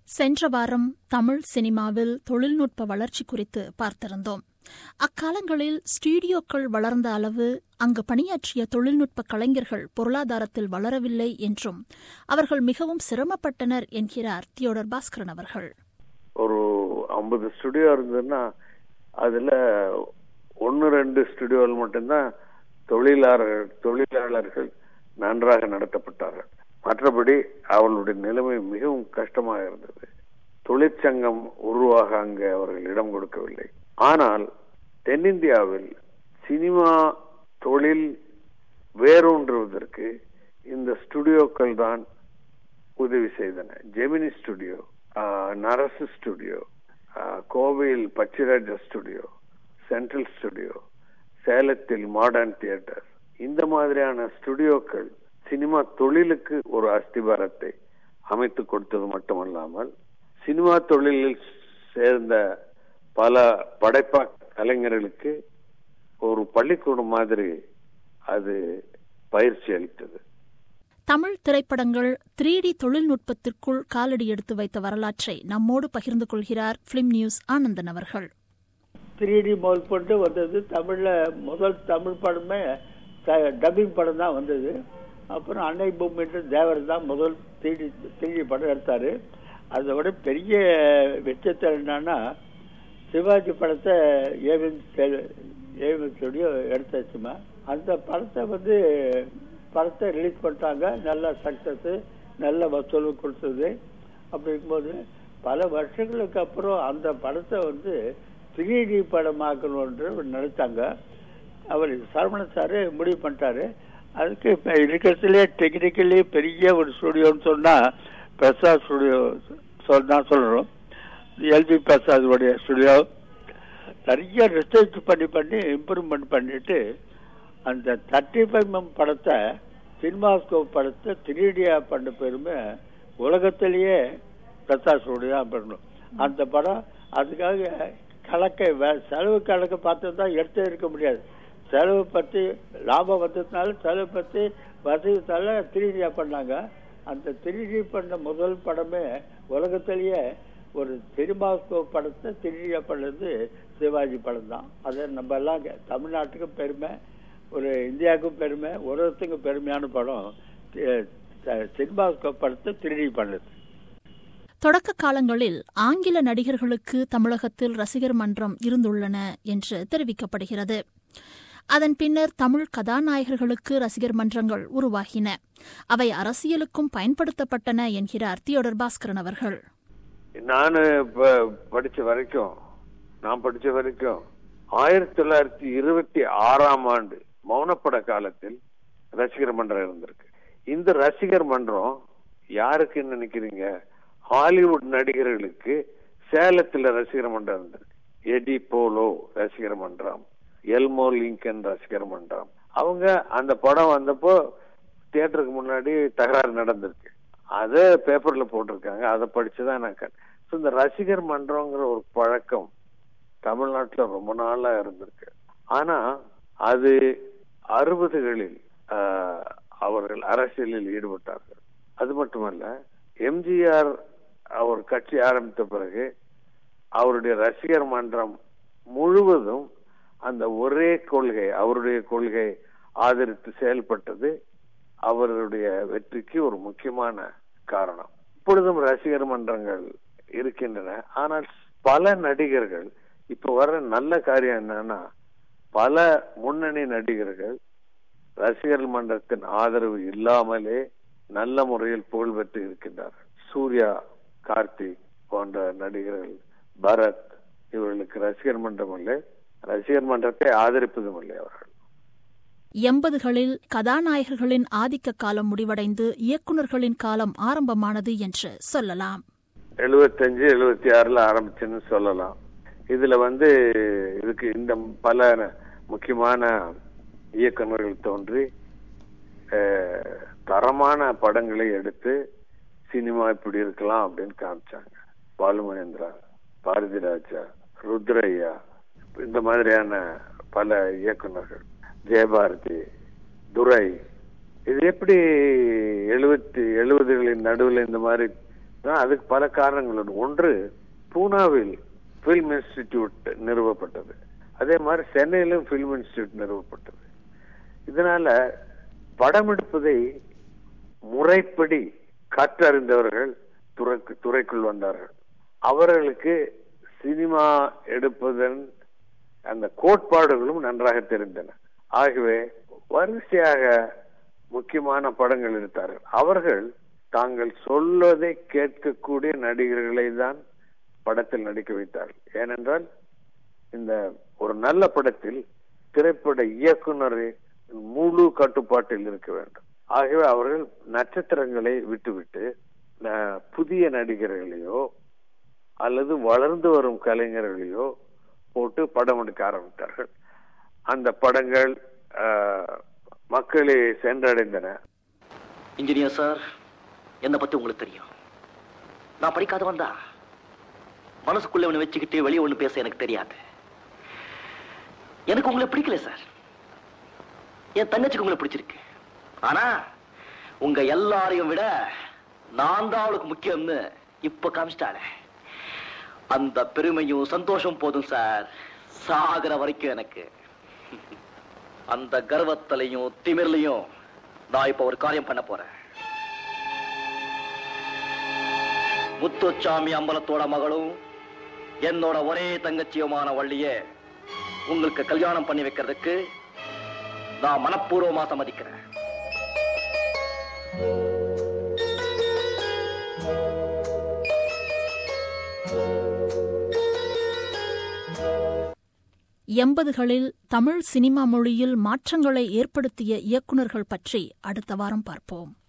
சென்ற வாரம் தமிழ் சினிமாவில் தொழில்நுட்ப வளர்ச்சி குறித்து பார்த்திருந்தோம் அக்காலங்களில் ஸ்டுடியோக்கள் வளர்ந்த அளவு அங்கு பணியாற்றிய தொழில்நுட்ப கலைஞர்கள் பொருளாதாரத்தில் வளரவில்லை என்றும் அவர்கள் மிகவும் சிரமப்பட்டனர் என்கிறார் தியோடர் பாஸ்கரன் அவர்கள் ஒரு ஐம்பது ஸ்டுடியோ இருந்ததுன்னா அதுல ஒன்னு ரெண்டு ஸ்டுடியோவில் மட்டும்தான் தொழிலாளர்கள் தொழிலாளர்கள் நன்றாக நடத்தப்பட்டார்கள் மற்றபடி அவர்களுடைய நிலைமை மிகவும் கஷ்டமாக இருந்தது தொழிற்சங்கம் உருவாக அங்கு அவர்கள் இடம் கொடுக்கவில்லை ஆனால் தென்னிந்தியாவில் சினிமா தொழில் வேரூன்றுவதற்கு இந்த ஸ்டுடியோக்கள் தான் உதவி செய்தன ஜெமினி ஸ்டுடியோ நரசு ஸ்டுடியோ கோவையில் பச்சிராஜா ஸ்டுடியோ சென்ட்ரல் ஸ்டுடியோ சேலத்தில் மாடர்ன் தியேட்டர் இந்த மாதிரியான ஸ்டுடியோக்கள் சினிமா தொழிலுக்கு ஒரு அஸ்திபாரத்தை அமைத்து கொடுத்தது மட்டுமல்லாமல் சினிமா தொழிலில் சேர்ந்த பல படைப்பா கலைஞர்களுக்கு ஒரு பள்ளிக்கூடம் மாதிரி அது பயிற்சி அளித்தது தமிழ் திரைப்படங்கள் த்ரீ டி தொழில்நுட்பத்திற்குள் காலடி எடுத்து வைத்த வரலாற்றை நம்மோடு பகிர்ந்து கொள்கிறார் பிலிம் நியூஸ் ஆனந்தன் அவர்கள் த்ரீ டி முதல் போட்டு வந்தது தமிழ்ல முதல் தமிழ் படமே டப்பிங் படம் தான் வந்தது அப்புறம் அன்னை பூமிட்டு தேவர் தான் முதல் த்ரீ டி த்ரீ டி படம் எடுத்தாரு அதை விட பெரிய வெச்சத்தில் என்னன்னா சிவாஜி படத்தை ஏவிஎம் ஏவிஎம் ஸ்டுடியோ எடுத்தாச்சுமா அந்த படத்தை வந்து படத்தை ரிலீஸ் பண்ணிட்டாங்க நல்ல சக்சஸ் நல்ல வசூல் கொடுத்தது அப்படி இருக்கும்போது பல வருஷங்களுக்கு அப்புறம் அந்த படத்தை வந்து த்ரீ டி படமாக்கணும்ன்ற நினைச்சாங்க அவர் சரவண சாரு முடிவு பண்ணிட்டாரு அதுக்கு இப்போ இருக்கிறதுலே டெக்னிக்கலி பெரிய ஒரு ஸ்டுடியோன்னு சொன்னா பிரசாத் ஸ்டுடியோ சொல் தான் சொல்லணும் எல்பி பிரசாதுடைய ஸ்டுடியோ நிறைய ரிசர்ச் பண்ணி பண்ணி இம்ப்ரூவ்மெண்ட் பண்ணிட்டு அந்த தேர்ட்டி ஃபைவ் எம் படத்தை சினிமாஸ்கோப் படத்தை த்ரீ டியா பண்ண பெருமை உலகத்திலேயே பிரசாத் ஸ்டுடியோ பண்ணணும் அந்த படம் அதுக்காக கணக்கை செலவு கணக்கு பார்த்து தான் எடுத்தே இருக்க முடியாது செலவு பற்றி லாபம் வந்ததுனால செலவு பற்றி வசதித்தால த்ரீ டியா பண்ணாங்க அந்த த்ரீ டி பண்ண முதல் படமே உலகத்திலேயே ஒரு சினிமாஸ்கோப் படத்தை த்ரீ டியா பண்ணது சிவாஜி படம் தான் அதை நம்ம எல்லாம் தமிழ்நாட்டுக்கும் பெருமை ஒரு இந்தியாவுக்கும் பெருமை உலகத்துக்கும் பெருமையான படம் சினிமாஸ்கோப் படத்தை த்ரீ டி பண்ணது தொடக்க காலங்களில் ஆங்கில நடிகர்களுக்கு தமிழகத்தில் ரசிகர் மன்றம் இருந்துள்ளன என்று தெரிவிக்கப்படுகிறது அதன் பின்னர் தமிழ் கதாநாயகர்களுக்கு ரசிகர் மன்றங்கள் உருவாகின அவை அரசியலுக்கும் பயன்படுத்தப்பட்டன என்கிறார் தியோடர் பாஸ்கரன் அவர்கள் நான் படிச்ச வரைக்கும் நான் படிச்ச வரைக்கும் ஆயிரத்தி தொள்ளாயிரத்தி இருபத்தி ஆறாம் ஆண்டு மௌனப்பட காலத்தில் ரசிகர் மன்றம் இருந்திருக்கு இந்த ரசிகர் மன்றம் யாருக்குன்னு நினைக்கிறீங்க ஹாலிவுட் நடிகர்களுக்கு சேலத்துல ரசிகர் மன்றம் இருந்திருக்கு எடி போலோ ரசிகர் மன்றம் எல்மோ லிங்கன் ரசிகர் மன்றம் அவங்க அந்த படம் வந்தப்போ தியேட்டருக்கு முன்னாடி தகராறு நடந்திருக்கு அதை பேப்பர்ல போட்டிருக்காங்க அதை படிச்சுதான் நான் இந்த ரசிகர் மன்றங்கிற ஒரு பழக்கம் தமிழ்நாட்டுல ரொம்ப நாளா இருந்திருக்கு ஆனா அது அறுபதுகளில் அவர்கள் அரசியலில் ஈடுபட்டார்கள் அது மட்டுமல்ல எம்ஜிஆர் அவர் கட்சி ஆரம்பித்த பிறகு அவருடைய ரசிகர் மன்றம் முழுவதும் அந்த ஒரே கொள்கை அவருடைய கொள்கை ஆதரித்து செயல்பட்டது அவருடைய வெற்றிக்கு ஒரு முக்கியமான காரணம் இப்பொழுதும் ரசிகர் மன்றங்கள் இருக்கின்றன ஆனால் பல நடிகர்கள் இப்ப வர நல்ல காரியம் என்னன்னா பல முன்னணி நடிகர்கள் ரசிகர் மன்றத்தின் ஆதரவு இல்லாமலே நல்ல முறையில் புகழ் பெற்று இருக்கின்றார்கள் சூர்யா கார்த்திக் போன்ற நடிகர்கள் பரத் இவர்களுக்கு ரசிகர் மன்றம் இல்லை ரசிகர் மன்றத்தை ஆதரிப்பதும் இல்லை அவர்கள் எண்பதுகளில் கதாநாயகர்களின் ஆதிக்க காலம் முடிவடைந்து இயக்குநர்களின் காலம் ஆரம்பமானது என்று சொல்லலாம் எழுபத்தஞ்சு எழுபத்தி ஆறுல ஆரம்பிச்சுன்னு சொல்லலாம் இதுல வந்து இதுக்கு இந்த பல முக்கியமான இயக்குநர்கள் தோன்றி தரமான படங்களை எடுத்து சினிமா இப்படி இருக்கலாம் அப்படின்னு காமிச்சாங்க பாலுமகேந்திரா பாரதி ராஜா ருத்ரையா இந்த மாதிரியான பல இயக்குநர்கள் ஜெயபாரதி துரை இது எப்படி எழுபத்தி எழுபதுகளின் நடுவில் இந்த மாதிரி ஆனா, அதுக்கு பல காரணங்கள் உண்டு ஒன்று பூனாவில் பிலிம் இன்ஸ்டிடியூட் நிறுவப்பட்டது அதே மாதிரி சென்னையிலும் பிலிம் இன்ஸ்டிடியூட் நிறுவப்பட்டது இதனால படம் எடுப்பதை முறைப்படி கற்றறிந்தவர்கள் துறைக்கு துறைக்குள் வந்தார்கள் அவர்களுக்கு சினிமா எடுப்பதன் அந்த கோட்பாடுகளும் நன்றாக தெரிந்தன ஆகவே வரிசையாக முக்கியமான படங்கள் எடுத்தார்கள் அவர்கள் தாங்கள் சொல்வதை கேட்கக்கூடிய நடிகர்களை தான் படத்தில் நடிக்க வைத்தார்கள் ஏனென்றால் இந்த ஒரு நல்ல படத்தில் திரைப்பட இயக்குனர் முழு கட்டுப்பாட்டில் இருக்க வேண்டும் ஆகவே அவர்கள் நட்சத்திரங்களை விட்டுவிட்டு ந- புதிய நடிகர்களையோ அல்லது வளர்ந்து வரும் கலைஞர்களையோ போட்டு படம் எடுக்க ஆரம்பித்தார்கள் அந்த படங்கள் ஆஹ், மக்களை சென்றடைந்தன இன்ஜினியர் சார் என்னை பத்தி உங்களுக்கு தெரியும் நான் படிக்காதவன் தான் மனசுக்குள்ள ஒண்ணு வச்சுக்கிட்டு வெளியே ஒண்ணு பேச எனக்கு தெரியாது எனக்கு உங்களை பிடிக்கல சார் என் தங்கச்சிக்கு உங்களை பிடிச்சிருக்கு ஆனா உங்க எல்லாரையும் விட நான் தான் அவளுக்கு முக்கியம்னு இப்ப காமிச்சிட்டாளே அந்த பெருமையும் சந்தோஷம் போதும் சார் சாகிற வரைக்கும் எனக்கு அந்த கர்வத்திலையும் திமிர்லையும் நான் இப்ப ஒரு காரியம் பண்ண போறேன் முத்துச்சாமி அம்பலத்தோட மகளும் என்னோட ஒரே தங்கச்சியுமான வள்ளிய உங்களுக்கு கல்யாணம் பண்ணி வைக்கிறதுக்கு நான் மனப்பூர்வமா சம்மதிக்கிறேன் எண்பதுகளில் தமிழ் சினிமா மொழியில் மாற்றங்களை ஏற்படுத்திய இயக்குனர்கள் பற்றி அடுத்த வாரம் பார்ப்போம்